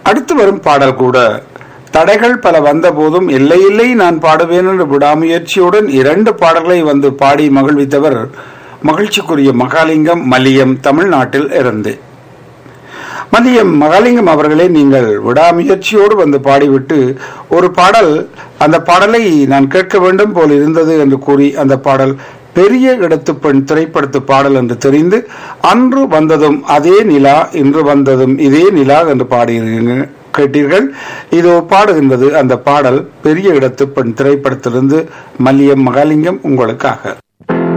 அடுத்து வரும் பாடல் கூட தடைகள் பல வந்த போதும் இல்லை இல்லை நான் பாடுவேன் என்று விடாமுயற்சியுடன் இரண்டு பாடல்களை வந்து பாடி மகிழ்வித்தவர் மகிழ்ச்சிக்குரிய மகாலிங்கம் மல்லியம் தமிழ்நாட்டில் இருந்து மதியம் மகாலிங்கம் அவர்களே நீங்கள் விடாமுயற்சியோடு வந்து பாடிவிட்டு ஒரு பாடல் அந்த பாடலை நான் கேட்க வேண்டும் போல் இருந்தது என்று கூறி அந்த பாடல் பெரிய இடத்து பெண் திரைப்படத்து பாடல் என்று தெரிந்து அன்று வந்ததும் அதே நிலா இன்று வந்ததும் இதே நிலா என்று பாடியிருக்கீங்க கேட்டீர்கள் இதோ பாடுகின்றது அந்த பாடல் பெரிய இடத்து பெண் திரைப்படத்திலிருந்து மல்லியம் மகாலிங்கம் உங்களுக்காக